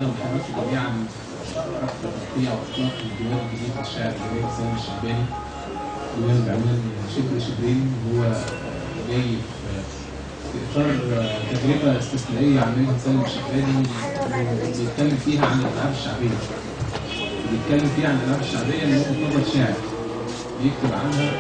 وحضرتك جميعا أكثر تغطية وإطلاق الديوان الجديد للشاعر الجميل سامي الشعباني ديوان بعنوان شبر شبرين وهو جاي في إطار تجربة استثنائية عملها سامي الشعباني بيتكلم فيها عن الألعاب الشعبية بيتكلم فيها عن الألعاب الشعبية من وجهة نظر شاعر بيكتب عنها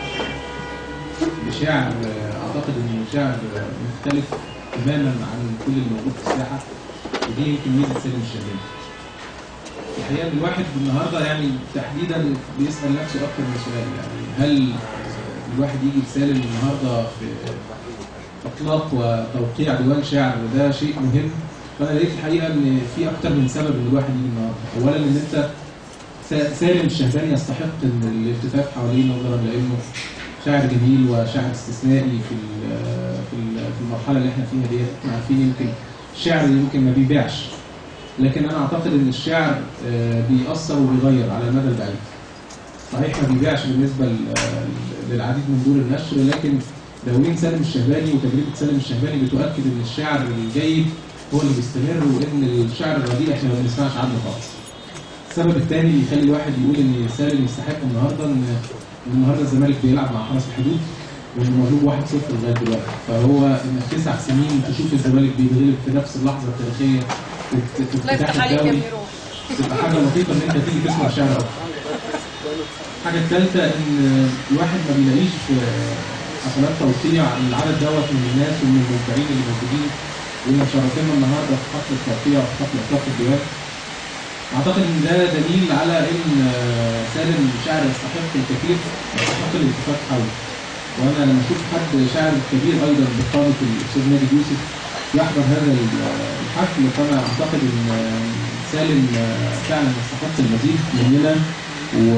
بشعر أعتقد إنه شعر مختلف تماما عن كل الموجود في الساحة ودي يمكن ميزه سالم الشباب. الحقيقه ان الواحد النهارده يعني تحديدا بيسال نفسه اكثر من سؤال يعني هل الواحد يجي لسالم النهارده في اطلاق وتوقيع ديوان شعر ده شيء مهم فانا لقيت الحقيقه ان في اكثر من سبب ان الواحد يجي النهارده، اولا ان انت سالم الشهباني يستحق ان الالتفاف حواليه نظرا لانه شاعر جميل وشاعر استثنائي في في المرحله اللي احنا فيها ديت احنا عارفين يمكن الشعر يمكن ما بيبيعش لكن انا اعتقد ان الشعر بيأثر وبيغير على المدى البعيد صحيح ما بيبيعش بالنسبه للعديد من دور النشر لكن دواوين سالم الشهباني وتجربه سالم الشهباني بتؤكد ان الشعر الجيد هو اللي بيستمر وان الشعر الرديء احنا ما بنسمعش عنه خالص. السبب الثاني اللي يخلي الواحد يقول ان سالم يستحق النهارده ان النهارده الزمالك بيلعب مع حرس الحدود وانه مغلوب 1-0 لغايه دلوقتي فهو انك تسع سنين تشوف الزمالك بيتغلب في نفس اللحظه التاريخيه في افتتاح الدوري تبقى حاجه لطيفه ان انت تيجي تسمع شعر اكتر. الحاجه الثالثه ان الواحد ما بيلاقيش في حفلات توقيع العدد دوت من الناس ومن المبدعين اللي موجودين واللي مشرفينا النهارده في حفل التوقيع وفي حفل اطلاق الديوان. اعتقد ان ده دليل على ان سالم شاعر يستحق الكثير يستحق الالتفات حوله. وانا لما اشوف حد شاعر كبير ايضا بقامه الاستاذ ماجد يوسف يحضر هذا الحفل فانا اعتقد ان سالم فعلا يستحق المزيد مننا و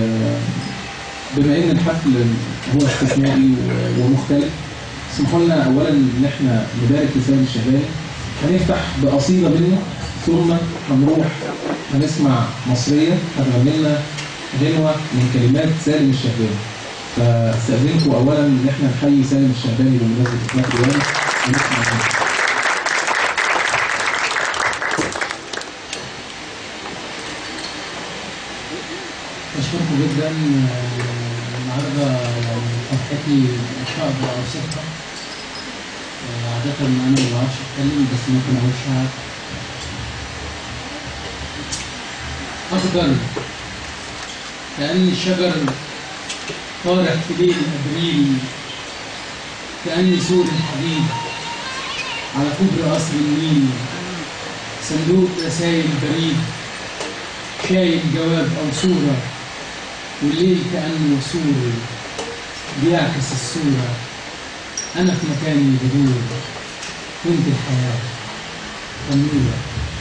بما ان الحفل هو استثنائي ومختلف اسمحوا لنا اولا ان احنا نبارك لسالم الشهباني هنفتح بقصيده منه ثم هنروح هنسمع مصريه هتغني لنا غنوه من كلمات سالم الشهباني فاستاذنكم اولا ان احنا نحيي سالم الشهباني بمناسبه اطلاق ديوان ونسمع بشكركم جدا النهارده يعني فرحتي مش هقدر اوصفها عادة انا ما بعرفش اتكلم بس ممكن اقول شعر اخضر كأن الشجر طارح في ليل ابريل كأني سور الحديد على كبر قصر النيل صندوق رسايل بريد شايل جواب أو صورة والليل كأنه سور بيعكس الصورة أنا في مكاني بدور وانت الحياة تنورة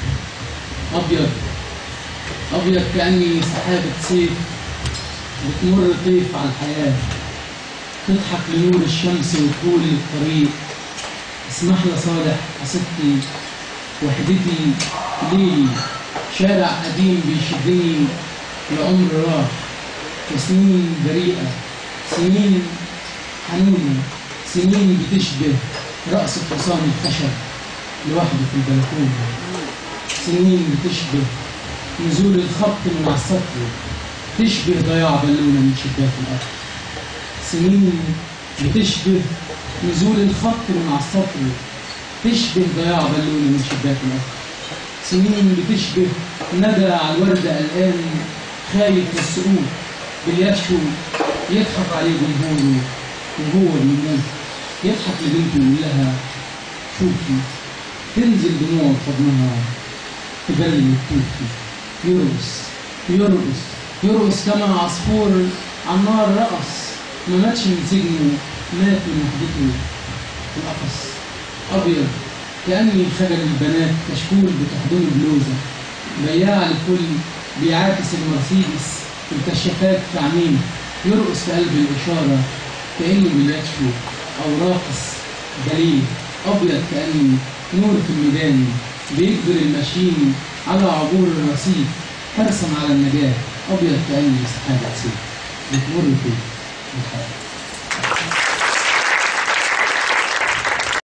أبيض أبيض كأني سحابة سيف بتمر طيف على الحياة تضحك لنور الشمس وتقول للطريق اسمح لي صالح قصتي وحدتي ليلي شارع قديم بيشدني لعمر راح وسنين بريئة سنين حنونة سنين بتشبه رأس حصان الخشب لوحده في البلكونة سنين بتشبه نزول الخط من على السطر تشبه ضياع بالونة من شباك الأرض سنين بتشبه نزول الخط من على السطر تشبه ضياع بالونة من شباك الأرض سنين بتشبه ندى على الوردة قلقان خايف من السقوط باليشو يضحك عليه جمهوره وهو بيموت يضحك لبنته ويقول لها شوفي تنزل دموع في حضنها تبلل التوفي يرقص يرقص يرقص كما عصفور على النار رقص ما ماتش من سجنه مات من وحدته في القفص أبيض كأني خجل البنات كشكول بتحضنه بلوزة بياع الكل بيعاكس المرسيدس الكشافات في عينيه يرقص في قلب الإشارة كأنه بيكشف أو راقص دليل أبيض كأني نور في الميدان بيجبر الماشيين على عبور الرصيف حرصا على النجاة أبيض كأني سحابة سيف بتمر في الحياة